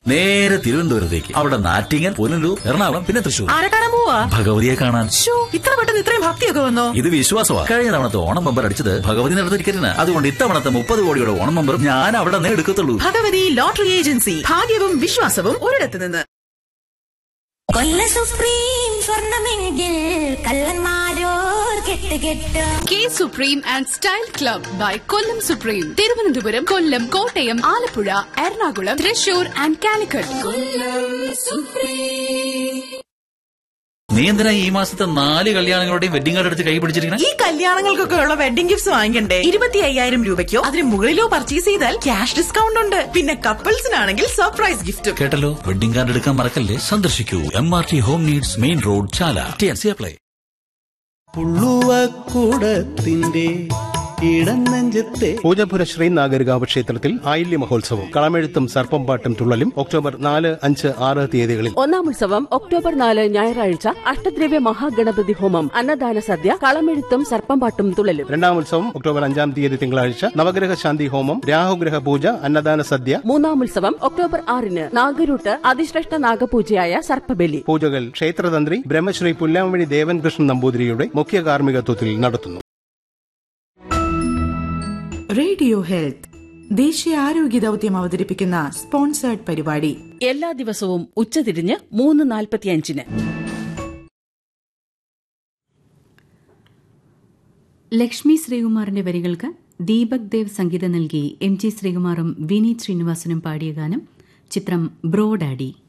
നേരെ തിരുവനന്തപുരത്തേക്ക് അവിടെ നാറ്റിങ്ങൽ പുനലൂർ എറണാകുളം പിന്നെ തൃശൂർ ആരെ കാണാൻ പോവാ ഭഗവതിയെ കാണാൻ ശ്ശോ, ഇത്ര പെട്ടെന്ന് ഇത്രയും ഭക്തിയൊക്കെ വന്നോ ഇത് വിശ്വാസമാണ് കഴിഞ്ഞ തവണത്തെ ഓണം ബമ്പർ അടിച്ചത് ഭഗവതി നടത്ത ടിക്കറ്റിന് അതുകൊണ്ട് ഇത്തവണത്തെ മുപ്പത് കോടിയുടെ ഓണം ബമ്പർ ഞാൻ അവിടെ നിന്ന് എടുക്കത്തുള്ളൂ ഭഗവതി ലോട്ടറി ഏജൻസി ഭാഗ്യവും വിശ്വാസവും ഒരിടത്ത് നിന്ന് കൊല്ല സുപ്രീം സ്വർണമെങ്കിൽ കള്ളന്മാരോർ കെട്ട് കെട്ട് K supreme and style club by Kollam supreme Thiruvananthapuram Kollam Kottayam Alappuzha Ernakulam Thrissur and Calicut നീ എന്തിനാ ഈ മാസത്തെ നാല് കല്യാണങ്ങളുടെയും വെഡിങ് കാർഡ് എടുത്ത് കൈ പിടിച്ചിരിക്കണേ ഈ കല്യാണങ്ങൾക്കൊക്കെ ഉള്ള വെഡിംഗ് ഗിഫ്റ്റ്സ് വാങ്ങിക്കണ്ടേ ഇരുപത്തി അയ്യായിരം രൂപയ്ക്കോ അതിന് മുകളിലോ പർച്ചേസ് ചെയ്താൽ ക്യാഷ് ഡിസ്കൗണ്ട് ഉണ്ട് പിന്നെ കപ്പിൾസിനാണെങ്കിൽ സർപ്രൈസ് ഗിഫ്റ്റും കേട്ടല്ലോ വെഡിങ് കാർഡ് എടുക്കാൻ മറക്കല്ലേ സന്ദർശിക്കൂ M R T home needs main road Chala T N C apply പുള്ളുവക്കൂടത്തിന്റെ ഇടനെഞ്ചത്തെ പൂജപുര ശ്രീനാഗരികാവ് ക്ഷേത്രത്തിൽ ആയില്യ മഹോത്സവം കളമെഴുത്തും സർപ്പംപാട്ടും തുള്ളലും ഒക്ടോബർ നാല് അഞ്ച് ആറ് തീയതികളിൽ ഒന്നാം ഉത്സവം ഒക്ടോബർ നാല് ഞായറാഴ്ച അഷ്ടദ്രവ്യ മഹാഗണപതി ഹോമം അന്നദാന സദ്യ കളമെഴുത്തും സർപ്പംപാട്ടും തുള്ളലും രണ്ടാം ഉത്സവം ഒക്ടോബർ അഞ്ചാം തീയതി തിങ്കളാഴ്ച നവഗ്രഹ ശാന്തി ഹോമം രാഹുഗ്രഹ പൂജ അന്നദാന സദ്യ മൂന്നാം ഉത്സവം ഒക്ടോബർ ആറിന് നാഗരൂട്ട് അതിശ്രേഷ്ഠ നാഗപൂജയായ സർപ്പബലി പൂജകൾ ക്ഷേത്രതന്ത്രി ബ്രഹ്മശ്രീ പുല്ലാമണി ദേവൻ കൃഷ്ണൻ നമ്പൂതിരിയുടെ മുഖ്യ കാർമ്മികത്വത്തിൽ നടത്തുന്നു റേഡിയോ ഹെൽത്ത് ദേശീയ ആരോഗ്യ ദൗത്യം അവതരിപ്പിക്കുന്ന സ്പോൺസേർഡ് പരിപാടി എല്ലാ ദിവസവും ഉച്ചതിരിഞ്ഞ് മൂന്ന് നാൽപ്പത്തിയഞ്ചിന് ലക്ഷ്മി ശ്രീകുമാറിന്റെ വരികൾക്ക് ദീപക് ദേവ് സംഗീതം നൽകി എം ജി ശ്രീകുമാറും വിനീത് ശ്രീനിവാസനും പാടിയ ഗാനം ചിത്രം ബ്രോ ഡാഡി